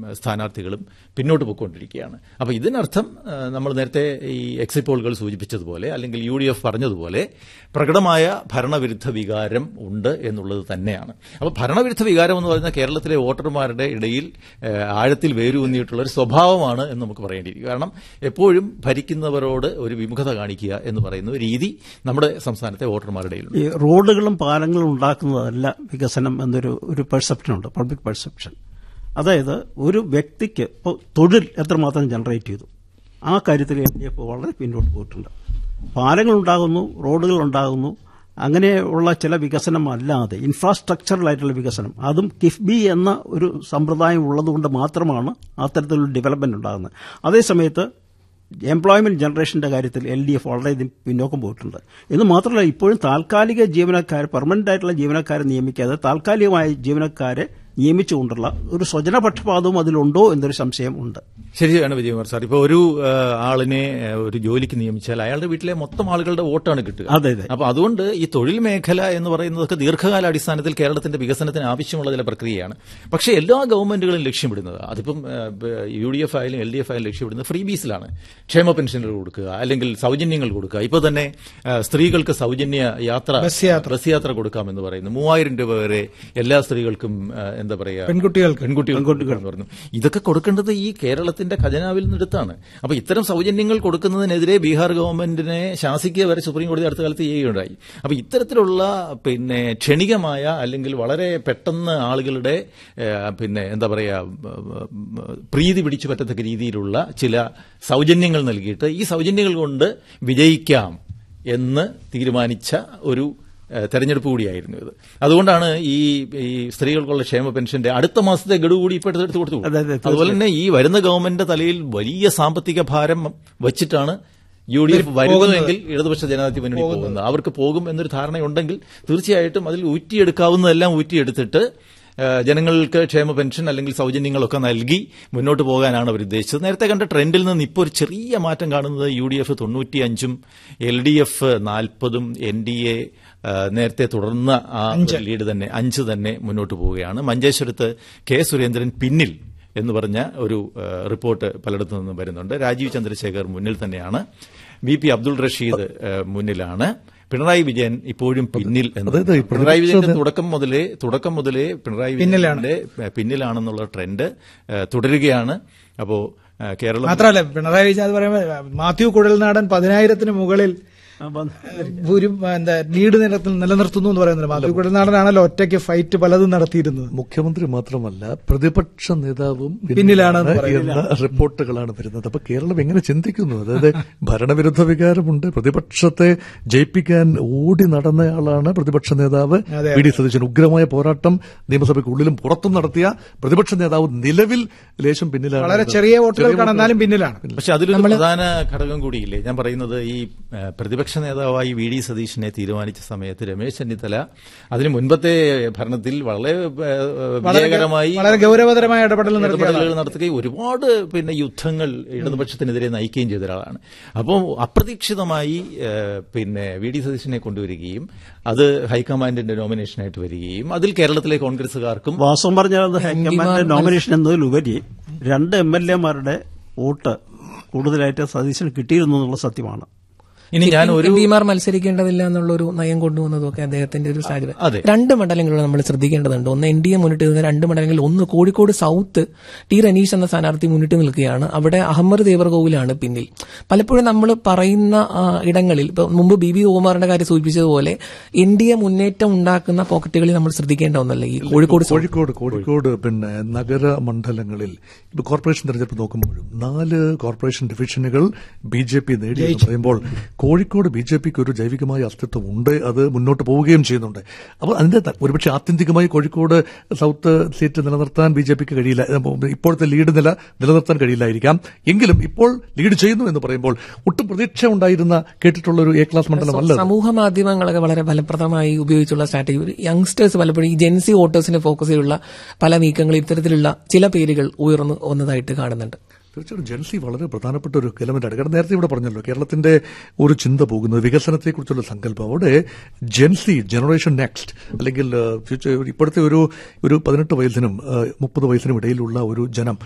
സ്ഥാനാർത്ഥികളും പിന്നോട്ട് പോയിക്കൊണ്ടിരിക്കുകയാണ് അപ്പോൾ ഇതിനർത്ഥം ആ, നമ്മൾ നേരത്തെ ഈ എക്സിറ്റ് പോളുകൾ സൂചിപ്പിച്ചതുപോലെ അല്ലെങ്കിൽ യു ഡി എഫ് പറഞ്ഞതുപോലെ പ്രകടമായ ഭരണവിരുദ്ധ വികാരം ഉണ്ട് എന്നുള്ളത് തന്നെയാണ് അപ്പോൾ ഭരണവിരുദ്ധ വികാരം എന്ന് പറയുന്ന കേരളത്തിലെ വോട്ടർമാരുടെ ഇടയിൽ ആ, ആഴത്തിൽ വേരൂന്നിയിട്ടുള്ള ഒരു സ്വഭാവമാണ് എന്ന് നമുക്ക് പറയേണ്ടിയിരിക്കും കാരണം എപ്പോഴും ഭരിക്കുന്നവരോട് ഒരു വിമുഖത കാണിക്കുക എന്ന് പറയുന്ന ഒരു രീതി നമ്മുടെ സംസ്ഥാനത്തെ വോട്ടർമാരുടെ ഇടയിലുണ്ട് ഈ റോഡുകളും പാലങ്ങളും ഉണ്ടാക്കുന്നതല്ല വികസനം എന്നൊരു ഒരു പെർസെപ്ഷൻ ഉണ്ട് പബ്ലിക് പെർസെപ്ഷൻ അതായത് ഒരു വ്യക്തിക്ക് ഇപ്പോൾ തൊഴിൽ എത്രമാത്രം ജനറേറ്റ് ചെയ്തു ആ കാര്യത്തിൽ എൽ ഡി എഫ് വളരെ പിന്നോട്ട് പോയിട്ടുണ്ട് പാലങ്ങൾ ഉണ്ടാകുന്നു റോഡുകൾ ഉണ്ടാകുന്നു അങ്ങനെയുള്ള ചില വികസനം അല്ലാതെ ഇൻഫ്രാസ്ട്രക്ചറലായിട്ടുള്ള വികസനം അതും കിഫ്ബി എന്ന ഒരു സമ്പ്രദായം ഉള്ളതുകൊണ്ട് മാത്രമാണ് അത്തരത്തിലുള്ള ഡെവലപ്മെന്റ് ഉണ്ടാകുന്നത് അതേസമയത്ത് എംപ്ലോയ്മെന്റ് ജനറേഷന്റെ കാര്യത്തിൽ എൽ ഡി എഫ് വളരെയധികം പിന്നോക്കം പോയിട്ടുണ്ട് എന്ന് മാത്രമല്ല ഇപ്പോഴും താൽക്കാലിക ജീവനക്കാർ പെർമനന്റ് ആയിട്ടുള്ള ജീവനക്കാരെ നിയമിക്കാതെ താൽക്കാലികമായ ജീവനക്കാരെ നിയമിച്ചുകൊണ്ടുള്ള ഒരു സ്വജനപക്ഷപാതവും അതിലുണ്ടോ എന്നൊരു സംശയം ഉണ്ട് ശരിയാണ് വിജയകുമാർ സാർ ഇപ്പോൾ ഒരു ആ, ആളിനെ ആ, ഒരു ജോലിക്ക് നിയമിച്ചാൽ അയാളുടെ വീട്ടിലെ മൊത്തം ആളുകളുടെ വോട്ടാണ് കിട്ടുക അതെ അതെ അപ്പൊ അതുകൊണ്ട് ഈ തൊഴിൽ മേഖല എന്ന് പറയുന്നതൊക്കെ ദീർഘകാല അടിസ്ഥാനത്തിൽ കേരളത്തിന്റെ വികസനത്തിന് ആവശ്യമുള്ള ചില പ്രക്രിയയാണ് പക്ഷേ എല്ലാ ഗവൺമെന്റുകളും ലക്ഷ്യമിടുന്നത് അതിപ്പം യു ഡി എഫ് ആയാലും എൽ ഡി എഫ് ആയാലും ലക്ഷ്യമിടുന്നത് ഫ്രീ ബീസിലാണ് ക്ഷേമ പെൻഷനുകൾ കൊടുക്കുക അല്ലെങ്കിൽ സൗജന്യങ്ങൾ കൊടുക്കുക ഇപ്പൊ തന്നെ ആ, സ്ത്രീകൾക്ക് സൗജന്യ യാത്ര ബസ് യാത്ര. ബസ് യാത്ര കൊടുക്കാമെന്ന് പറയുന്നു മൂവായിരം രൂപ വരെ എല്ലാ സ്ത്രീകൾക്കും ആ, എന്താ പറയാ പെൺകുട്ടികൾക്ക് പെൺകുട്ടികൾ എന്ന് പറഞ്ഞു ഇതൊക്കെ കൊടുക്കേണ്ടത് ഈ കേരളത്തിന്റെ ഖജനാവിൽ നിന്നെടുത്താണ് അപ്പൊ ഇത്തരം സൗജന്യങ്ങൾ കൊടുക്കുന്നതിനെതിരെ ബീഹാർ ഗവൺമെന്റിനെ ശാസിക്കുക വരെ സുപ്രീം കോടതി അടുത്ത കാലത്ത് ചെയ്യുകയുണ്ടായി അപ്പൊ ഇത്തരത്തിലുള്ള പിന്നെ ക്ഷണികമായ അല്ലെങ്കിൽ വളരെ പെട്ടെന്ന് ആളുകളുടെ ഏഹ്, പിന്നെ എന്താ പറയാ ഉം, പ്രീതി പിടിച്ചു പറ്റത്തക്ക രീതിയിലുള്ള ചില സൗജന്യങ്ങൾ നൽകിയിട്ട് ഈ സൗജന്യങ്ങൾ കൊണ്ട് വിജയിക്കാം എന്ന് തീരുമാനിച്ച ഒരു ഏഹ് തെരഞ്ഞെടുപ്പ് കൂടിയായിരുന്നു ഇത് അതുകൊണ്ടാണ് ഈ ഈ സ്ത്രീകൾക്കുള്ള ക്ഷേമ പെൻഷന്റെ അടുത്ത മാസത്തെ ഗഡു കൂടി ഇപ്പോൾ എടുത്ത് കൊടുത്തു അതെ, അതെ, അതുപോലെ തന്നെ ഈ വരുന്ന ഗവൺമെന്റിന്റെ തലയിൽ വലിയ സാമ്പത്തിക ഭാരം വച്ചിട്ടാണ് യു ഡി എഫ് വരുന്നതെങ്കിൽ ഇടതുപക്ഷ ജനാധിപത്യ മുന്നണി പോകുന്നത് അവർക്ക് പോകും എന്നൊരു ധാരണയുണ്ടെങ്കിൽ തീർച്ചയായിട്ടും അതിൽ ഊറ്റിയെടുക്കാവുന്നതെല്ലാം ഊറ്റിയെടുത്തിട്ട് ഏഹ് ജനങ്ങൾക്ക് ക്ഷേമ പെൻഷൻ അല്ലെങ്കിൽ സൗജന്യങ്ങളൊക്കെ നൽകി മുന്നോട്ട് പോകാനാണ് അവർ ഉദ്ദേശിച്ചത് നേരത്തെ കണ്ട ട്രെൻഡിൽ നിന്ന് ഇപ്പോൾ ഒരു ചെറിയ മാറ്റം കാണുന്നത് യു ഡി എഫ് തൊണ്ണൂറ്റിയഞ്ചും എൽ ഡി എഫ് നാൽപ്പതും എൻ ഡി എ നേരത്തെ തുടർന്ന ആ ഒരു ലീഡ് തന്നെ അഞ്ച് തന്നെ മുന്നോട്ട് പോവുകയാണ് മഞ്ചേശ്വരത്ത് കെ സുരേന്ദ്രൻ പിന്നിൽ എന്ന് പറഞ്ഞ ഒരു ഏഹ്, റിപ്പോർട്ട് പലയിടത്തു നിന്നും വരുന്നുണ്ട് രാജീവ് ചന്ദ്രശേഖർ മുന്നിൽ തന്നെയാണ് വി പി അബ്ദുൾ റഷീദ് ഏഹ്, മുന്നിലാണ് പിണറായി വിജയൻ ഇപ്പോഴും പിന്നിൽ എന്ന് അതായത് ഈ പിണറായി പ്രതിപക്ഷ വിജയന്റെ തുടക്കം മുതലേ തുടക്കം മുതലേ പിണറായി വിജയന്റെ പിന്നിലാണെന്നുള്ള ട്രെൻഡ് ഏഹ്, തുടരുകയാണ് അപ്പോ ഏഹ്, കേരളം മാത്രമല്ല പിണറായി വിജയൻ അത് പറയുമ്പോൾ മാത്യു കുഴൽനാടൻ പതിനായിരത്തിന് മുകളിൽ അപ്പം ഭൂരി എന്താ ലീഡ് നിലത്തിൽ നിലനിർത്തുന്നു എന്ന് പറയുന്നത് മാത്യു കുഴൽനാടനാണല്ലോ ഒറ്റയ്ക്ക് ഫൈറ്റ് പലതും നടത്തിയിരുന്നത് മുഖ്യമന്ത്രി മാത്രമല്ല പ്രതിപക്ഷ നേതാവും പിന്നിലാണെന്ന് എന്ന റിപ്പോർട്ടുകളാണ് വരുന്നത് അപ്പൊ കേരളം എങ്ങനെ ചിന്തിക്കുന്നു അതായത് ഭരണവിരുദ്ധ വികാരമുണ്ട് പ്രതിപക്ഷത്തെ ജയിപ്പിക്കാൻ ഓടി നടന്നയാളാണ് പ്രതിപക്ഷ നേതാവ് അതെ. വി ഡി സതീശൻ ഉഗ്രമായ പോരാട്ടം നിയമസഭയ്ക്കുള്ളിലും പുറത്തും നടത്തിയ പ്രതിപക്ഷ നേതാവ് നിലവിൽ ലേശം പിന്നിലാണ് വളരെ ചെറിയ വോട്ടുകൾക്കാണ് എന്നാലും പിന്നിലാണ് പക്ഷെ അതിലൊരു പ്രധാന ഘടകം കൂടിയില്ലേ ഞാൻ പറയുന്നത് ഈ ഏഹ്, പ്രതിപക്ഷ നേതാവായി വി ഡി സതീഷിനെ തീരുമാനിച്ച സമയത്ത് രമേശ് ചെന്നിത്തല അതിന് മുൻപത്തെ ഭരണത്തിൽ വളരെ ഏഹ്, വിജയകരമായി വളരെ ഗൗരവതരമായ ഇടപെടൽ നടത്തിയ ഇടപെടലുകൾ നടത്തുകയും ഒരുപാട് പിന്നെ യുദ്ധങ്ങൾ ഇടതുപക്ഷത്തിനെതിരെ നയിക്കുകയും ചെയ്ത ഒരാളാണ് അപ്പോൾ അപ്രതീക്ഷിതമായി ഏഹ്, പിന്നെ വി ഡി സതീശനെ കൊണ്ടുവരികയും അത് ഹൈക്കമാൻഡിന്റെ നോമിനേഷനായിട്ട് വരികയും അതിൽ കേരളത്തിലെ കോൺഗ്രസുകാർക്കും വാസ്തവം പറഞ്ഞാൽ അത് ഹൈക്കമാൻഡ് നോമിനേഷൻ എന്നതിലുപരി രണ്ട് എം എൽ എമാരുടെ വോട്ട് കൂടുതലായിട്ട് സതീശന് കിട്ടിയിരുന്നു എന്നുള്ള സത്യമാണ് ഇനി ഞാൻ ഒരു എം പിമാർ മത്സരിക്കേണ്ടതില്ല എന്നുള്ളൊരു നയം കൊണ്ടുവന്നതൊക്കെ അദ്ദേഹത്തിന്റെ ഒരു സാധ്യത അതെ. രണ്ട് മണ്ഡലങ്ങളിൽ നമ്മൾ ശ്രദ്ധിക്കേണ്ടതുണ്ട് ഒന്ന് എൻ ഡി എ മുന്നിട്ട് നിൽക്കുന്ന രണ്ട് മണ്ഡലങ്ങളിൽ ഒന്ന് കോഴിക്കോട് സൗത്ത് ടി റനീഷ് എന്ന സ്ഥാനാർത്ഥി മുന്നിട്ട് നിൽക്കുകയാണ് അവിടെ അഹമ്മദ് ദേവർകോവിലാണ് പിന്നിൽ പലപ്പോഴും നമ്മൾ പറയുന്ന ആ, ഇടങ്ങളിൽ ഇപ്പൊ മുമ്പ് ബി ബി ഓമാറിന്റെ കാര്യം സൂചിപ്പിച്ചതുപോലെ എൻ ഡി എ മുന്നേറ്റം ഉണ്ടാക്കുന്ന പോക്കറ്റുകളിൽ നമ്മൾ ശ്രദ്ധിക്കേണ്ട ഒന്നല്ല ഈ കോഴിക്കോട് സൗത്ത്. കോഴിക്കോട് കോഴിക്കോട് പിന്നെ നഗര മണ്ഡലങ്ങളിൽ ഇപ്പൊ കോർപ്പറേഷൻ തെരഞ്ഞെടുപ്പ് നോക്കുമ്പോഴും നാല് കോർപ്പറേഷൻ ഡിവിഷനുകൾ ബി ജെ പി നേടി എന്ന് പറയുമ്പോൾ കോഴിക്കോട് ബി ജെ പിക്ക് ഒരു ജൈവികമായ അസ്തിത്വം ഉണ്ട് അത് മുന്നോട്ട് പോവുകയും ചെയ്യുന്നുണ്ട് അപ്പോൾ അതിന്റെ ത- ഒരുപക്ഷെ ആത്യന്തികമായി കോഴിക്കോട് സൗത്ത് സീറ്റ് നിലനിർത്താൻ ബി ജെ പിക്ക് കഴിയില്ല ഏഹ് ഇപ്പോഴത്തെ ലീഡ് നില നിലനിർത്താൻ കഴിയില്ലായിരിക്കാം എങ്കിലും ഇപ്പോൾ ലീഡ് ചെയ്യുന്നു എന്ന് പറയുമ്പോൾ ഒട്ടും പ്രതീക്ഷ ഉണ്ടായിരുന്ന കേട്ടിട്ടുള്ള ഒരു എ ക്ലാസ് മണ്ഡലമല്ല അത്. സമൂഹ മാധ്യമങ്ങളൊക്കെ വളരെ ഫലപ്രദമായി ഉപയോഗിച്ചുള്ള സ്ട്രാറ്റജി ഒരു യങ്സ്റ്റേഴ്സ് പലപ്പോഴും ഈ ജെൻസി വോട്ടേഴ്സിനെ ഫോക്കസ് ചെയ്തുള്ള പല നീക്കങ്ങൾ ഇത്തരത്തിലുള്ള ചില പേരുകൾ ഉയർന്നു വന്നതായിട്ട് കാണുന്നുണ്ട് തീർച്ചയായിട്ടും ജൻസി വളരെ പ്രധാനപ്പെട്ട ഒരു എലമെന്റാണ് കാരണം നേരത്തെ ഇവിടെ പറഞ്ഞല്ലോ കേരളത്തിന്റെ ഒരു ചിന്ത പോകുന്നത് വികസനത്തെക്കുറിച്ചുള്ള സങ്കല്പം അവിടെ ജെൻസി ജനറേഷൻ നെക്സ്റ്റ് അല്ലെങ്കിൽ ഏഹ്, ഫ്യൂച്ചർ ഇപ്പോഴത്തെ ഒരു ഒരു പതിനെട്ട് വയസ്സിനും ഏഹ്, മുപ്പത് വയസ്സിനും ഇടയിലുള്ള ഒരു ജനം